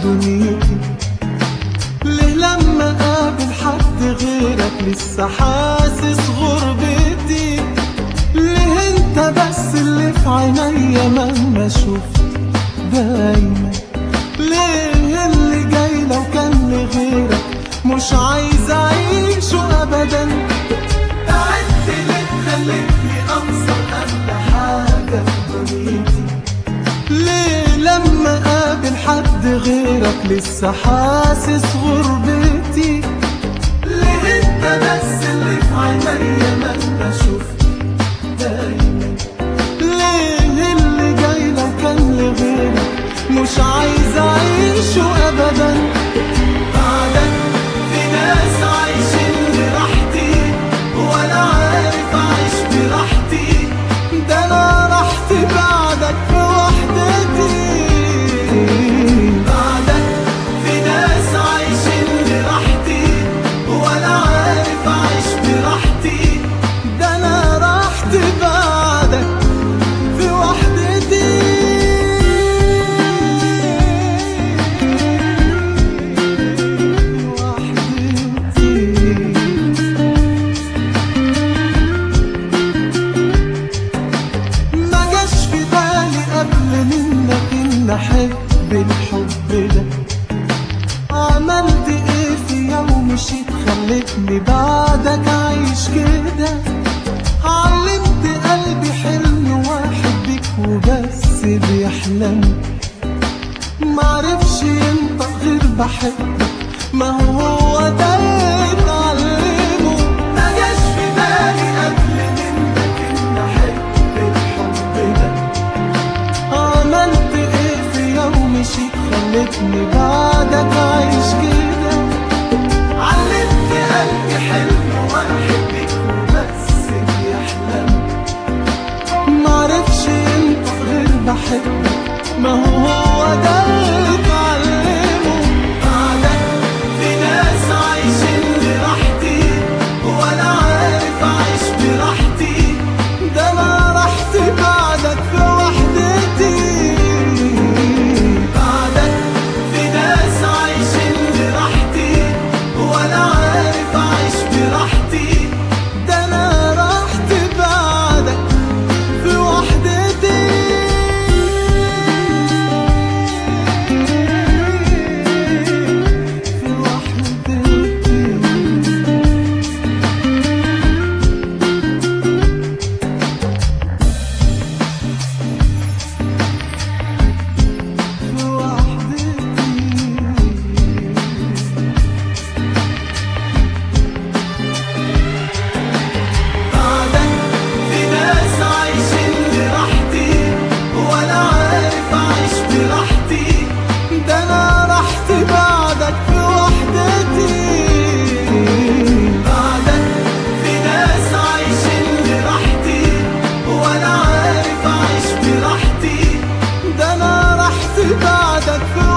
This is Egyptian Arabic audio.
دنيتي ليه لما قابل حد غيرك لسه حاسس غربتي ليه انت بس اللي في عينيا مهما اشوف دايما ليه اللي جاي لو كان لغيرك مش عايز اعيشه ابدا تعبت ليه خلتني انصر اغلى حاجه في دنيتي ليه لما قابل حد غيرك لسه حاسس غربتي ليه انت بس اللي في عينيا مهما اشوف دايما ليه اللي جاي لو كان لغيرك مش عايز اعيشه ابدا بعدك في ناس عايشين براحتي ولا عارف اعيش براحتي ده انا راحتي بعدك في وحدتي بعدك في ناس عايشين براحتي ولا عارف اعيش براحتي ده انا راحتي بعدك في وحدتي ما جاش في بالي قبل منك ان احب الحب ده عملت ايه في يوم مشيت خلتني بعدك اعيش كده علمت قلبي حلم واحد بيك وبس بيحلم معرفش ينطق غير بحبك ما هو هو ده اللي اتعلمه ما جاش في بالي قبل منك ان احب الحب ده عملت ايه في يوم مشيت خلتني بعدك اعيش كده علمت قلبي حلم واحد بيك وبس بيحلم معرفش ينطق غير بحبك ما هو هو ده اللي اتعلمه بعدك في ناس عايشين براحتي ولا عارف اعيش براحتي ده انا راحتي بعدك في وحدتي بعدك في ناس عايشين براحتي ولا عارف اعيش براحتي ده انا راحتي بعدك في وحدتي في وحدتي في وحدتي بعدك في ناس عايشين براحتي ولا عارف اعيش براحتي ده انا راحتي بعدك في وحدتي بعدك في ناس عايشين براحتي ولا عارف اعيش براحتي ده انا راحتي بعدك في